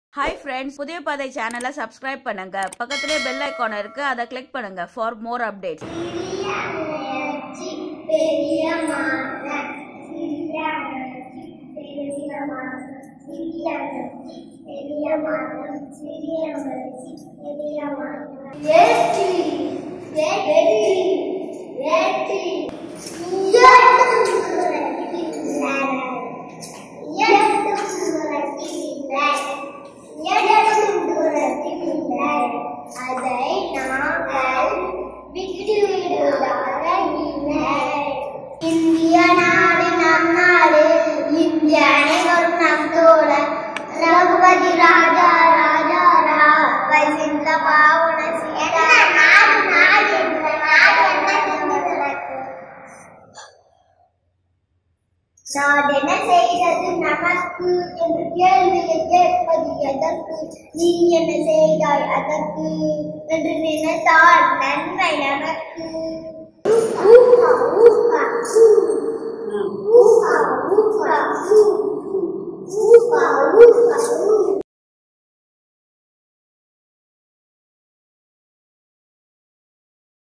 Hi friends புதிய பாதை சேனலை சப்ஸ்கிரைப் பண்ணுங்க பக்கத்துலேயே பெல் ஐக்கான் இருக்கு அதை கிளிக் பண்ணுங்க ஃபார் மோர் அப்டேட்ஸ் சிறிய முயற்சி பெரிய மாற்றம் சிறிய முயற்சி பெரிய மாற்றம் சிறிய முயற்சி பெரிய மாற்றம் சிறிய முயற்சி பெரிய மாற்றம் வெற்றி வெற்றி வெற்றி எட்டும் சுரக்கின்றனர் எட்டும் சுரக்கின்றனர் எட்டும் சுரக்கின்றனர் அதை நாங்கள் விட்டு விடுவதாக இல்லை இந்திய நாடு நம் நாடு இந்திய அனைவரும் நம் தோழர் ரகுபதி ராஜா ராஜா ரா வைசிந்த பாவன சீதா நாடு நாடு என்ற நாடு என்ன தெரிந்து எனக்கு சாதனை செய்தது நமக்கு என்று கேள்வியை கேட்பது எதற்கு நீ என்ன செய்தாய் அதற்கு என்று நினைத்தால் நன்மை நமக்கு ஊஹா, ஊஹா.